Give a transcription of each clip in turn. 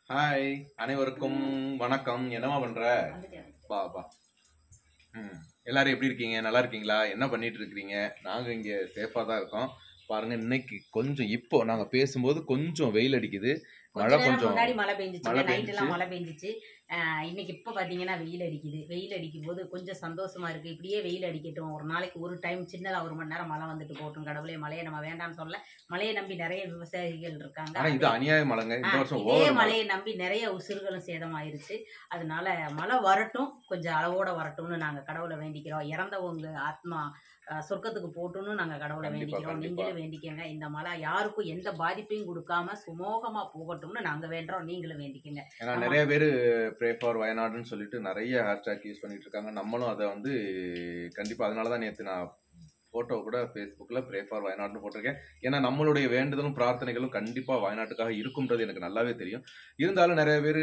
Hi அனைவருக்கும் வணக்கம் என்னமா பண்ற பா பா ம் எல்லாரும் எப்படி இருக்கீங்க நல்லா இருக்கீங்களா என்ன பண்ணிட்டு இருக்கீங்க நாங்க இங்க சேஃபா தான் இருக்கோம் பாருங்க இன்னைக்கு கொஞ்சம் இப்போ நாங்க பேசும்போது கொஞ்சம் வெயில் அடிக்குது மழை கொஞ்ச நேரம் கொஞ்சம் முன்னாடி மழை பெஞ்சிச்சு மழை நைட் எல்லாம் பெஞ்சுச்சு. மழை பெஞ்சிச்சு ஆஹ் இன்னைக்கு இப்ப பாத்தீங்கன்னா வெயில் அடிக்குது வெயில் அடிக்கும் போது கொஞ்சம் சந்தோஷமா இருக்கு இப்படியே வெயில் அடிக்கட்டும் ஒரு நாளைக்கு ஒரு டைம் சின்னதா ஒரு மணி நேரம் மழை வந்துட்டு போட்டும் கடவுளே மழையை நம்ம வேண்டாம்னு சொல்ல மழையை நம்பி நிறைய விவசாயிகள் இருக்காங்க ஆனா இது அநியாய மழைங்க இந்த ஆஹ் வருஷம் இதே ஓவர் மழையை நம்பி நிறைய உசுறுகளும் சேதமாயிருச்சு அதனால மழை வரட்டும் கொஞ்சம் அளவோட வரட்டும்னு நாங்க கடவுளை வேண்டிக்கிறோம் இறந்தவங்க ஆத்மா ஆஹ் சொர்க்கத்துக்கு போட்டுன்னு நாங்க கடவுளை கண்டிப்பா, வேண்டிக்கிறோம் கண்டிப்பா. நீங்களும் வேண்டிக்கங்க இந்த மழை யாருக்கும் எந்த பாதிப்பையும் கொடுக்காம சுமூகமா போகட்டும்னு நாங்க வேண்டுறோம் நீங்களும் வேண்டிக்கங்க ஏன்னா ஆமா. நிறைய பேர் ப்ரே ஃபார் வயநாடுன்னு சொல்லிட்டு நிறைய ஹேஷ்டேக் யூஸ் பண்ணிட்டு இருக்காங்க நம்மளும் அதை வந்து கண்டிப்பா அதனால தான் நேற்று நான் ஃபோட்டோ கூட ஃபேஸ்புக்கில் ப்ரே ஃபார் வயநாடுன்னு போட்டிருக்கேன் ஏன்னா நம்மளுடைய வேண்டுதலும் பிரார்த்தனைகளும் கண்டிப்பாக வயநாட்டுக்காக இருக்கும்ன்றது எனக்கு நல்லாவே தெரியும் இருந்தாலும் நிறைய பேர்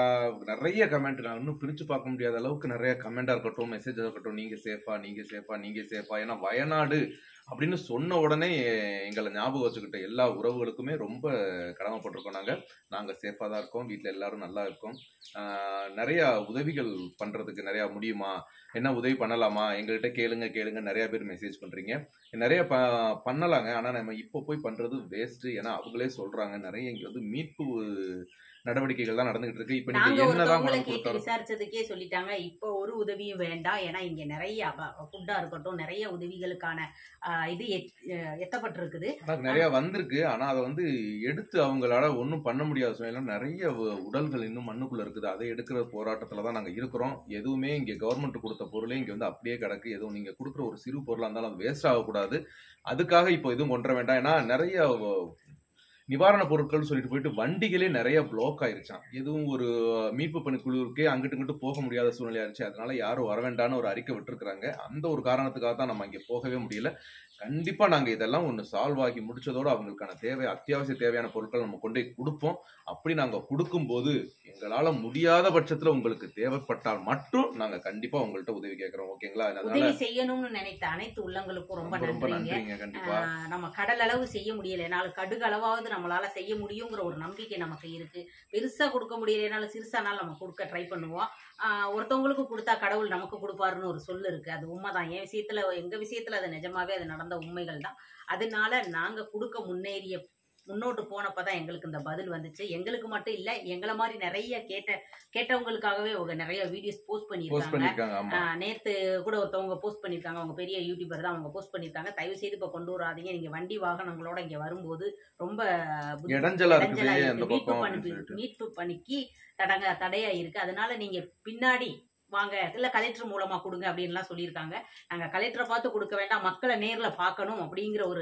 நிறைய கமெண்ட் நான் இன்னும் பிரித்து பார்க்க முடியாத அளவுக்கு நிறைய கமெண்டாக இருக்கட்டும் மெசேஜாக இருக்கட்டும் நீங்கள் சேஃபா நீங்கள் சேஃபா நீங்கள் சேஃபா ஏன்னா வயநாடு அப்படின்னு சொன்ன உடனே எங்களை ஞாபகம் வச்சுக்கிட்ட எல்லா உறவுகளுக்குமே ரொம்ப கடமைப்பட்டிருக்கோம் நாங்கள் நாங்கள் சேஃபாக தான் இருக்கோம் வீட்டில் எல்லாரும் நல்லா இருக்கோம் ஆஹ் நிறைய உதவிகள் பண்ணுறதுக்கு நிறையா முடியுமா என்ன உதவி பண்ணலாமா எங்ககிட்ட கேளுங்க கேளுங்க நிறைய பேர் மெசேஜ் பண்ணுறீங்க நிறைய ப பண்ணலாங்க ஆனால் நம்ம இப்போ போய் பண்ணுறது வேஸ்ட்டு ஏன்னா அவங்களே சொல்கிறாங்க நிறைய இங்கே வந்து மீட்பு நடவடிக்கைகள் தான் நடந்துகிட்டு இருக்கு இப்போ நாங்க நீங்கள் என்னதான் ஒருத்தவங்களை பணம் கேட்டு கொடுத்தாலும் விசாரிச்சதுக்கே சொல்லிட்டாங்க இப்போ ஒரு உதவியும் வேண்டாம் ஏன்னா இங்க நிறைய ஃபுட்டா இருக்கட்டும் நிறைய உதவிகளுக்கான ஆஹ், இது எத்- அஹ், எத்தப்பட்டிருக்குது அதான் நிறைய வந்திருக்கு ஆனா அதை வந்து எடுத்து அவங்களால ஒன்றும் பண்ண முடியாத சூழ்நிலை நிறைய உ- உடல்கள் இன்னும் மண்ணுக்குள்ள இருக்குது அதை எடுக்கிற போராட்டத்துல தான் நாங்க இருக்கிறோம் எதுவுமே இங்க கவர்மெண்ட் கொடுத்த பொருளே இங்க வந்து அப்படியே கிடக்கு எதுவும் நீங்க கொடுக்குற ஒரு சிறு பொருளா இருந்தாலும் அது வேஸ்ட் ஆகக்கூடாது அதுக்காக இப்போ எதுவும் கொண்டு வர வேண்டாம் ஏன்னா நிறைய உ- நிவாரண பொருட்கள் சொல்லிட்டு போயிட்டு வண்டிகளே நிறைய பிளாக் ஆயிருச்சான் எதுவும் ஒரு மீட்பு பணி குழுவுக்கே அங்கிட்டு இங்கிட்டு போக முடியாத சூழ்நிலை ஆயிருச்சு அதனால யாரும் வர வேண்டாம்னு ஒரு அறிக்கை விட்டுருக்காங்க அந்த ஒரு காரணத்துக்காக தான் நம்ம இங்க போகவே முடியல கண்டிப்பா நாங்க இதெல்லாம் ஒன்று சால்வ் ஆகி முடிச்சதோட அவங்களுக்கான தேவை அத்தியாவசிய தேவையான பொருட்கள் நம்ம கொண்டு போய் கொடுப்போம் அப்படி நாங்க கொடுக்கும்போது எங்களால முடியாத பட்சத்துல உங்களுக்கு தேவைப்பட்டால் மட்டும் நாங்க கண்டிப்பா உங்கள்ட்ட உதவி கேட்கறோம் ஓகேங்களா அதனால உதவி செய்யணும்னு நினைத்த அனைத்து உள்ளங்களுக்கும் ரொம்ப ரொம்ப ரொம்ப நன்றிங்க நன்றிங்க கண்டிப்பா ஆஹ் நம்ம கடல் அளவு செய்ய முடியல என்னால கடுகு அளவாவது நம்மளால செய்ய முடியுங்கிற ஒரு நம்பிக்கை நமக்கு இருக்கு பெருசா கொடுக்க முடியலனாலும் சிறுசானாலும் நம்ம கொடுக்க ட்ரை பண்ணுவோம் ஆஹ் ஒருத்தவங்களுக்கு கொடுத்தா கடவுள் நமக்கு கொடுப்பாருன்னு ஒரு சொல்லு இருக்கு அது உண்மைதான் என் விஷயத்துல எங்க விஷயத்துல அது நிஜமாவே அது நடந்த உண்மைகள் தான் அதனால நாங்க கொடுக்க முன்னேறிய முன்னோட்டு போனப்பதான் எங்களுக்கு இந்த பதில் வந்துச்சு எங்களுக்கு மட்டும் இல்ல எங்களை மாதிரி நிறைய கேட்ட கேட்டவங்களுக்காகவே அவங்க நிறைய வீடியோஸ் போஸ்ட் போஸ்ட் பண்ணியிருக்காங்க பண்ணிருக்காங்க ஆமா ஆஹ் நேத்து கூட ஒருத்தவங்க போஸ்ட் பண்ணிருக்காங்க அவங்க பெரிய யூடியூபர் தான் அவங்க போஸ்ட் பண்ணிருக்காங்க தயவு செய்து இப்ப கொண்டு வராதீங்க நீங்க வண்டி வாகனங்களோட இங்க வரும்போது ரொம்ப புத்தி- இடைஞ்சலா இருக்குது இடைஞ்சலா அந்த இருக்கு. மீட்பு பக்கம் பணி அப்படின்னு சொல்லிட்டு மீட்பு பணிக்கு தடங்க தடையா இருக்கு அதனால நீங்க பின்னாடி வாங்க இல்ல கலெக்டர் மூலமா கொடுங்க அப்படின்லாம் சொல்லியிருக்காங்க நாங்க கலெக்டரை பார்த்து கொடுக்க வேண்டாம் மக்களை நேர்ல பார்க்கணும் அப்படிங்கிற ஒரு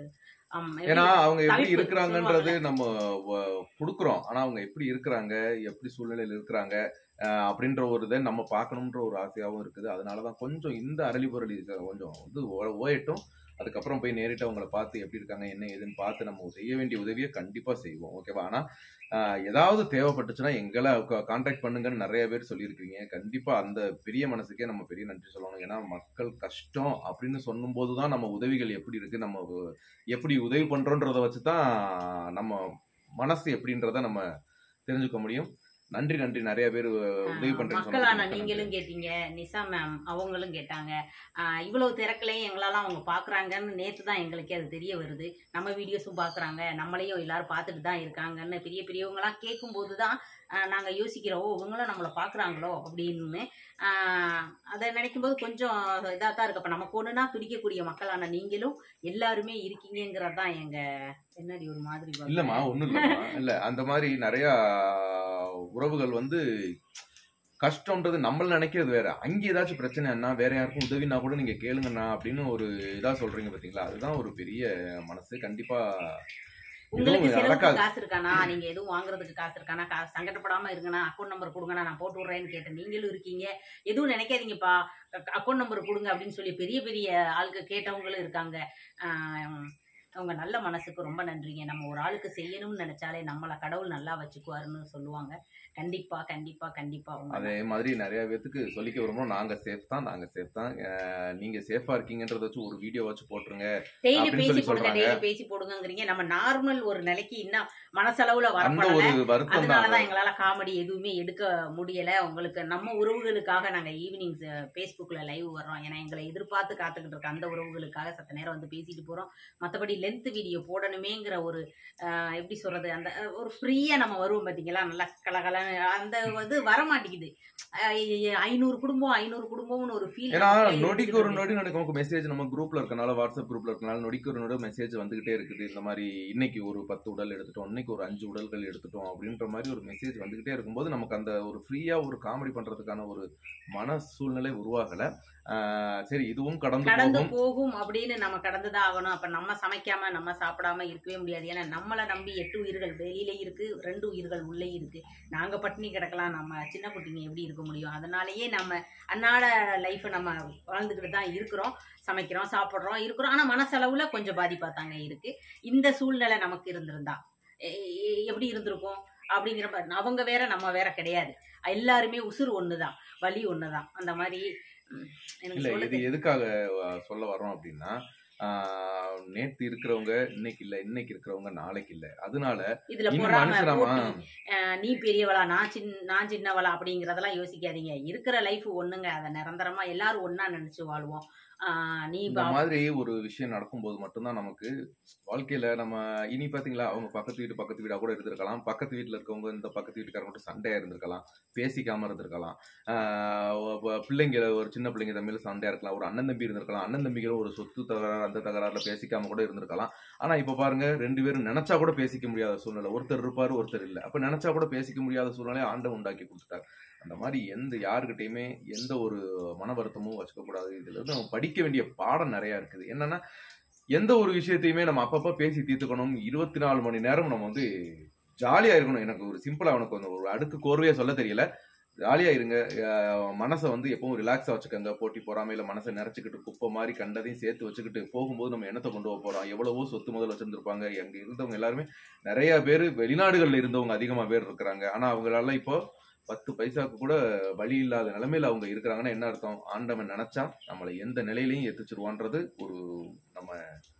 ஆம், எப்படி- ஏன்னா அவங்க எப்படி தவிப்பு இருக்கிறாங்கன்றது நம்ம வ- கொடுக்குறோம் ஆனா அவங்க எப்படி இருக்கிறாங்க எப்படி சூழ்நிலையில இருக்கிறாங்க அஹ் அப்படின்ற ஒரு இதை நம்ம பார்க்கணுன்ற ஒரு ஆசையாகவும் இருக்குது அதனாலதான் கொஞ்சம் இந்த அரளி பொருளி கொஞ்சம் வந்து ஓ- ஓயட்டும் அதுக்கப்புறம் போய் நேரிட்டு அவங்கள பார்த்து எப்படி இருக்காங்க என்ன ஏதுன்னு பார்த்து நம்ம செய்ய வேண்டிய உதவியை கண்டிப்பா செய்வோம் ஓகேவா ஆனா ஆஹ் ஏதாவது தேவைப்பட்டுச்சுன்னா எங்களை கான்டாக்ட் பண்ணுங்கன்னு நிறைய பேர் சொல்லியிருக்கீங்க கண்டிப்பா அந்த பெரிய மனசுக்கே நம்ம பெரிய நன்றி சொல்லணும் ஏன்னா மக்கள் கஷ்டம் அப்படின்னு சொல்லும்போது தான் நம்ம உதவிகள் எப்படி இருக்கு நம்ம உ- எப்படி உதவி பண்றோன்றத வச்சு தான் நம்ம மனசு எப்படின்றத நம்ம தெரிஞ்சுக்க முடியும் நன்றி நன்றி நிறைய பேர் உதவி பண்றேன்னு மக்களான சொன்னதுக்கு நீங்களும் கேட்டீங்க நிசா மேம் அவங்களும் கேட்டாங்க ஆஹ் இவ்வளவு திறக்கலையும் எங்களால அவங்க பாக்குறாங்கன்னு நேத்து தான் எங்களுக்கே அது தெரிய வருது நம்ம வீடியோஸும் பாக்குறாங்க நம்மளையும் எல்லாரும் பார்த்துட்டு தான் இருக்காங்கன்னு பெரிய பெரியவங்க எல்லாம் கேட்கும் போதுதான் ஆஹ் நாங்க யோசிக்கிறோம் ஓ இவங்களும் நம்மளை பாக்குறாங்களோ அப்படின்னு ஆஹ் அதை நினைக்கும் போது கொஞ்சம் இதா தான் இருக்கு அப்ப நமக்கு ஒண்ணுனா துடிக்கக்கூடிய மக்களான நீங்களும் எல்லாருமே இருக்கீங்கிறது தான் எங்க என்னடி ஒரு மாதிரி வருது. இல்லம்மா ஒண்ணும் இல்லம்மா இல்ல அந்த மாதிரி நிறைய உறவுகள் வந்து கஷ்டம்ன்றது நம்மள நினைக்கிறது வேற அங்க ஏதாச்சும் பிரச்சனைன்னா வேற யாருக்கும் உதவினா கூட நீங்க கேளுங்கண்ணா அப்படின்னு ஒரு இதா சொல்றீங்க பாத்தீங்களா அதுதான் ஒரு பெரிய மனசு கண்டிப்பா உங்களுக்கு எதுவும் செலவுக்கு நடக்காது காசு இருக்கானா நீங்க எதுவும் வாங்குறதுக்கு காசு இருக்கானா கா- சங்கடப்படாம இருங்கண்ணா அக்கௌண்ட் நம்பர் கொடுங்கண்ணா நான் போட்டு விடுறேன்னு கேட்டேன் நீங்களும் இருக்கீங்க எதுவும் நினைக்காதீங்கப்பா அக்கௌண்ட் நம்பர் கொடுங்க அப்படின்னு சொல்லி பெரிய பெரிய ஆளுங்க கேட்டவங்களும் இருக்காங்க ஆஹ் உங்க நல்ல மனசுக்கு ரொம்ப நன்றிங்க நம்ம ஒரு ஆளுக்கு செய்யணும்னு நினைச்சாலே நம்மளை கடவுள் நல்லா வச்சுக்குவாருன்னு சொல்லுவாங்க கண்டிப்பா கண்டிப்பா கண்டிப்பா உங்க அதே மாதிரி நிறைய பேத்துக்கு சொல்லிக்க விரும்புறோம் நாங்க சேஃப் தான் நாங்க சேஃப் தான் அஹ் நீங்க சேஃபா இருக்கீங்கன்றத வச்சு ஒரு வீடியோ வச்சு போட்டுருங்க டெய்லி அப்படின்னு பேசி சொல்லி போடுங்க சொல்றாங்க. டெய்லி பேசி போடுங்கங்கிறீங்க நம்ம நார்மல் ஒரு நிலைக்கு இன்னும் மனசளவுல அந்த வரப்படல ஒரு வருத்தம் தான் அதனாலதான் எங்களால காமெடி எதுவுமே எடுக்க முடியல உங்களுக்கு நம்ம உறவுகளுக்காக நாங்க ஈவினிங் ஃபேஸ்புக்ல லைவ் வர்றோம் ஏன்னா எங்களை எதிர்பார்த்து காத்துக்கிட்டு இருக்க அந்த உறவுகளுக்காக சத்த நேரம் வந்து பேசிட்டு போறோம் மத்தபடி லென்த் வீடியோ போடணுமேங்கிற ஒரு ஆஹ், எப்படி சொல்றது அந்த அஹ், ஒரு ஃப்ரீயா நம்ம வருவோம் பாத்தீங்களா நல்லா கலகலன்னு அந்த இது வர மாட்டேங்குது ஐநூறு குடும்பம் ஐநூறு குடும்பம்னு ஒரு ஃபீல் ஏன்னா நொடிக்கு ஒரு நொடி நமக்கு மெசேஜ் நம்ம குரூப்ல இருக்கனால வாட்ஸ்அப் குரூப்ல இருக்கனால நொடிக்கு ஒரு நொடி மெசேஜ் வந்துகிட்டே இருக்குது இந்த மாதிரி இன்னைக்கு ஒரு பத்து உடல் எடுத்துட்டோம் இன்னைக்கு ஒரு அஞ்சு உடல்கள் எடுத்துட்டோம் அப்படின்ற மாதிரி ஒரு மெசேஜ் வந்துகிட்டே இருக்கும்போது நமக்கு அந்த ஒரு ஃப்ரீயா ஒரு காமெடி பண்றதுக்கான ஒரு மன சூழ்நிலை உருவாகல ஆஹ் சரி இதுவும் கடந்து கடந்து போகும் போகும் அப்படின்னு நம்ம கடந்துதான் ஆகணும் அப்ப நம்ம சமைக்காம நம்ம சாப்பிடாம இருக்கவே முடியாது ஏன்னா நம்மளை நம்பி எட்டு உயிர்கள் வெளியில இருக்கு ரெண்டு உயிர்கள் உள்ளே இருக்கு நாங்க பட்டினி கிடக்கலாம் நம்ம சின்ன குட்டிங்க எப்படி இருக்க முடியும் அதனாலயே நம்ம அன்னாட லைஃப் நம்ம வாழ்ந்துக்கிட்டு தான் இருக்கிறோம் சமைக்கிறோம் சாப்பிட்றோம் இருக்கிறோம் ஆனா மனசளவுல கொஞ்சம் பாதிப்பா தாங்க இருக்கு இந்த சூழ்நிலை நமக்கு இருந்திருந்தா எ- எ- எப்படி இருந்திருக்கும் அப்படிங்கிற மாதிரி அவங்க வேற நம்ம வேற கிடையாது எல்லாருமே உசுறு ஒண்ணுதான் வலி ஒண்ணுதான் அந்த மாதிரி ம், எனக்கு இல்ல சொல்ல இது எதுக்காக அஹ், சொல்ல வரோம் அப்படின்னா ஆஹ், நேத்து இருக்கிறவங்க இன்னைக்கு இல்ல இன்னைக்கு இருக்கிறவங்க நாளைக்கு இல்ல அதனால இதுல இன்னும் பொறாம மனுஷனாமா போட்டி, அஹ் நீ பெரியவளா நான் சின் நான் சின்னவளா அப்படிங்கறதெல்லாம் யோசிக்காதீங்க இருக்கிற லைஃப் ஒண்ணுங்க அதை நிரந்தரமா எல்லாரும் ஒண்ணா நினைச்சு வாழ்வோம் ஆஹ் நீ இந்த பா- மாதிரி ஒரு விஷயம் நடக்கும்போது மட்டும்தான் நமக்கு வாழ்க்கையில நம்ம இனி பாத்தீங்களா அவங்க பக்கத்து வீட்டு பக்கத்து வீடா கூட இருந்திருக்கலாம் பக்கத்து வீட்டுல இருக்கவங்க இந்த பக்கத்து வீட்டுக்காரங்க மட்டும் சண்டையா இருந்திருக்கலாம் பேசிக்காம இருந்திருக்கலாம் ஆஹ் ஒ- ஒ- பிள்ளைங்க ஒரு சின்ன பிள்ளைங்க தம்பியில சண்டையா இருக்கலாம் ஒரு அண்ணன் தம்பி இருந்திருக்கலாம் அண்ணன் தம்பிகளும் ஒரு சொத்து தகராறு அந்த தகராறுல பேசிக்காம கூட இருந்திருக்கலாம் ஆனா இப்ப பாருங்க ரெண்டு பேரும் நினைச்சா கூட பேசிக்க முடியாத சூழ்நிலை ஒருத்தர் இருப்பாரு ஒருத்தர் இல்ல அப்ப நினைச்சா கூட பேசிக்க முடியாத சூழ்நிலையை ஆண்டவன் உண்டாக்கி கொடுத்துட்டார் அந்த மாதிரி எந்த யாருக்கிட்டையுமே எந்த ஒரு மன வருத்தமும் வச்சுக்க கூடாது இதுல இருந்து நம்ம படிக்க வேண்டிய பாடம் நிறைய இருக்குது என்னன்னா எந்த ஒரு விஷயத்தையுமே நம்ம அப்பப்ப பேசி தீர்த்துக்கணும் இருபத்தி நாலு மணி நேரம் நம்ம வந்து ஜாலியா இருக்கணும் எனக்கு ஒரு சிம்பிளா உனக்கு வந்து ஒரு அடுக்கு கோர்வையா சொல்ல தெரியல ஜாலியா இருங்க அஹ் மனசை வந்து எப்பவும் ரிலாக்ஸா வச்சுக்கோங்க போட்டி பொறாமையில மனசை நிறைச்சிக்கிட்டு குப்பை மாதிரி கண்டதையும் சேர்த்து வச்சுக்கிட்டு போகும்போது நம்ம என்னத்தை கொண்டு போக போறோம் எவ்வளவோ சொத்து முதல் வச்சிருந்திருப்பாங்க அங்க இருந்தவங்க எல்லாருமே நிறைய பேர் வெளிநாடுகள்ல இருந்தவங்க அதிகமா பேர் இருக்கிறாங்க ஆனா அவங்களால இப்போ பத்து பைசாக்கு கூட வழி இல்லாத நிலைமையில அவங்க இருக்கிறாங்கன்னா என்ன அர்த்தம் ஆண்டவன் நினைச்சா நம்மளை எந்த நிலையிலையும் எத்திச்சிருவான்றது ஒரு நம்ம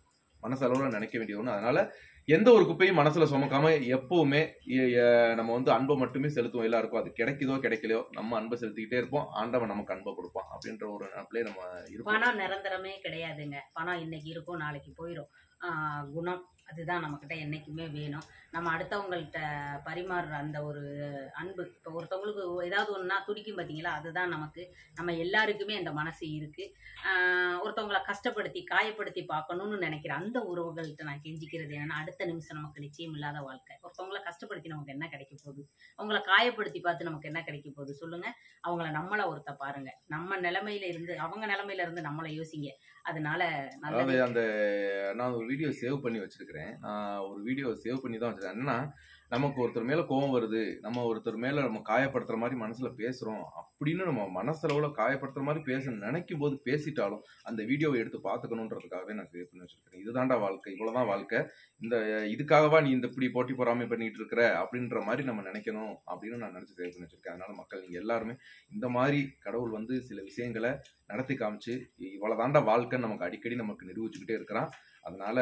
மனசளவுல நினைக்க வேண்டிய ஒண்ணு அதனால எந்த ஒரு குப்பையும் மனசுல சுமக்காம எப்பவுமே எ- எ- நம்ம வந்து அன்பை மட்டுமே செலுத்துவோம் எல்லாருக்கும் அது கிடைக்குதோ கிடைக்கலையோ நம்ம அன்பை செலுத்திக்கிட்டே இருப்போம் ஆண்டவன் நமக்கு அன்பை கொடுப்பான் அப்படின்ற ஒரு நினைப்பிலே நம்ம இருப்போம் பணம் நிரந்தரமே கிடையாதுங்க பணம் இன்னைக்கு இருக்கும் நாளைக்கு போயிடும் ஆஹ் குணம் அதுதான் நம்மக்கிட்ட என்னைக்குமே வேணும் நம்ம அடுத்தவங்கள்ட்ட பரிமாறுற அந்த ஒரு அன்பு இப்போ ஒருத்தவங்களுக்கு ஏதாவது ஒன்றா துடிக்கும் பார்த்தீங்களா அதுதான் நமக்கு நம்ம எல்லாருக்குமே அந்த மனசு இருக்கு ஆஹ் ஒருத்தவங்களை கஷ்டப்படுத்தி காயப்படுத்தி பார்க்கணும்னு நினைக்கிற அந்த உறவுகள்கிட்ட நான் கெஞ்சிக்கிறது என்னன்னா அடுத்த நிமிஷம் நமக்கு நிச்சயம் இல்லாத வாழ்க்கை ஒருத்தவங்களை கஷ்டப்படுத்தி நமக்கு என்ன கிடைக்க போகுது அவங்கள காயப்படுத்தி பார்த்து நமக்கு என்ன கிடைக்க போகுது சொல்லுங்க அவங்கள நம்மள ஒருத்த பாருங்க நம்ம நிலைமையில இருந்து அவங்க நிலைமையில இருந்து நம்மளை யோசிங்க அதனால அதாவது நல்லது அந்த நான் ஒரு வீடியோ சேவ் பண்ணி வச்சிருக்கிறேன் நான் ஒரு வீடியோ சேவ் பண்ணி தான் வச்சிருக்கேன் என்னன்னா நமக்கு ஒருத்தர் மேல கோவம் வருது நம்ம ஒருத்தர் மேல நம்ம காயப்படுத்துற மாதிரி மனசுல பேசுறோம் அப்படின்னு நம்ம மனசளவுல காயப்படுத்துற மாதிரி பேச நினைக்கும் போது பேசிட்டாலும் அந்த வீடியோவை எடுத்து பாத்துக்கணுன்றதுக்காகவே நான் சேவ் பண்ணி வச்சிருக்கேன் இதுதான்டா வாழ்க்கை இவ்வளவுதான் வாழ்க்கை இந்த இதுக்காகவா நீ இந்த இப்படி போட்டி பொறாமை பண்ணிட்டு இருக்கிற அப்படின்ற மாதிரி நம்ம நினைக்கணும் அப்படின்னு நான் நினைச்சு சேவ் பண்ணி வச்சிருக்கேன் அதனால மக்கள் நீங்க எல்லாருமே இந்த மாதிரி கடவுள் வந்து சில விஷயங்களை நடத்தி காமிச்சு இவ்வளவுதாண்டா வாழ்க்கைன்னு நமக்கு அடிக்கடி நமக்கு நிரூபிச்சுக்கிட்டே இருக்கிறான் அதனால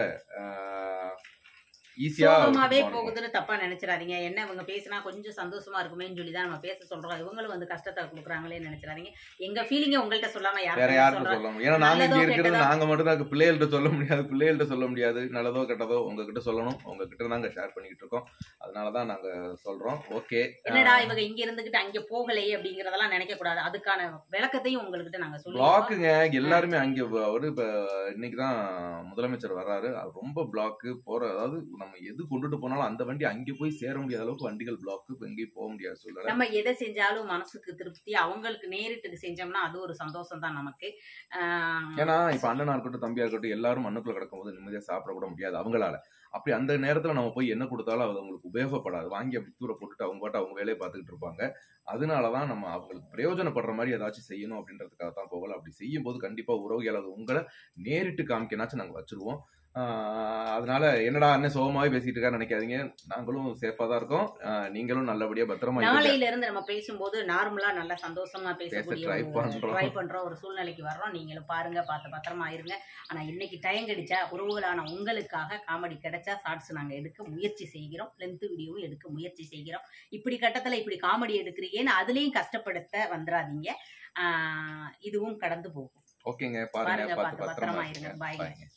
ஈஸியா சோகமாவே போகுதுன்னு தப்பா நினைச்சிடாதீங்க என்ன இவங்க பேசினா கொஞ்சம் சந்தோஷமா இருக்குமேன்னு சொல்லி தான் நம்ம பேச சொல்றோம் இவங்களும் வந்து கஷ்டத்தை கொடுக்குறாங்களே நினைச்சிடாதீங்க எங்க ஃபீலிங்க உங்கள்ட்ட சொல்லாம வேற யாரும் யாருக்கும் சொல்றோம் சொல்ல முடியும் ஏன்னா நாங்க இங்க நல்லதோ இருக்கிறது கெட்டதோ. நாங்க மட்டும் தான் பிள்ளைகள்ட்ட சொல்ல முடியாது பிள்ளைகள்ட்ட சொல்ல முடியாது நல்லதோ கெட்டதோ உங்ககிட்ட சொல்லணும் உங்ககிட்ட நாங்க ஷேர் பண்ணிக்கிட்டு இருக்கோம் அதனாலதான் நாங்க சொல்றோம் ஓகே என்னடா இவங்க இங்க இருந்துகிட்டு அங்க போகலையே அப்படிங்கறதெல்லாம் நினைக்க கூடாது அதுக்கான விளக்கத்தையும் உங்ககிட்ட நாங்க சொல்லுவோம் பிளாக்குங்க எல்லாருமே அங்க வ- ஒரு இப்ப இன்னைக்குதான் முதலமைச்சர் வர்றாரு அது ரொம்ப பிளாக்கு போற அதாவது நம்ம எது கொண்டுட்டு போனாலும் அந்த வண்டி அங்கே போய் சேர முடியாத அளவுக்கு வண்டிகள் பிளாக்கு இப்ப எங்கேயும் போக முடியாத சூழ்நிலை நம்ம எதை செஞ்சாலும் மனசுக்கு திருப்தி அவங்களுக்கு நேரிட்டு செஞ்சோம்னா அது ஒரு சந்தோஷம் தான் நமக்கு ஆஹ் ஏன்னா இப்ப அண்ணனா இருக்கட்டும் தம்பியா இருக்கட்டும் எல்லாரும் மண்ணுக்குள்ள கிடக்கும்போது நிம்மதியா சாப்பிட கூட முடியாது அவங்களால அப்படி அந்த நேரத்துல நம்ம போய் என்ன கொடுத்தாலும் அது அவங்களுக்கு உபயோகப்படாது வாங்கி அப்படி தூர போட்டுட்டு அவங்க பாட்டு அவங்க வேலையை பார்த்துக்கிட்டு இருப்பாங்க அதனாலதான் நம்ம அவங்களுக்கு பிரயோஜனப்படுற மாதிரி ஏதாச்சும் செய்யணும் அப்படின்றதுக்காக தான் போகல அப்படி செய்யும் போது கண்டிப்பா உறவுகள் அது உங்களை நேரிட்டு காமிக்கனாச்சும் நாங்க வச்சிருவோம் ஆஹ் அதனால என்னடா அண்ணன் சோகமாவே பேசிட்டு இருக்கான்னு நினைக்காதீங்க நாங்களும் சேஃபா தான் இருக்கோம் ஆஹ் நீங்களும் நல்லபடியா பத்திரமா இருங்க. நாளையில இருந்து நம்ம பேசும்போது நார்மலா நல்லா சந்தோஷமா பேசக்கூடிய try பண்றோம். ட்ரை பண்றோம் ஒரு சூழ்நிலைக்கு வர்றோம் நீங்களும் பாருங்க பார்த்து பத்திரமா இருங்க ஆனா இன்னைக்கு டைம் கிடைச்சா உறவுகளான உங்களுக்காக காமெடி கிடைச்சா ஷார்ட்ஸ் நாங்க எடுக்க முயற்சி செய்கிறோம் லென்த் வீடியோவும் எடுக்க முயற்சி செய்கிறோம் இப்படி கட்டத்துல இப்படி காமெடி எடுக்கிறீங்கன்னு அதுலயும் கஷ்டப்படுத்த வந்துடாதீங்க ஆஹ் இதுவும் கடந்து போகும் ஓகேங்க பாருங்க பாருங்க பார்த்து பார்த்து பத்திரமா பத்திரமா இருங்க இருங்க பாய் பாய்ங்க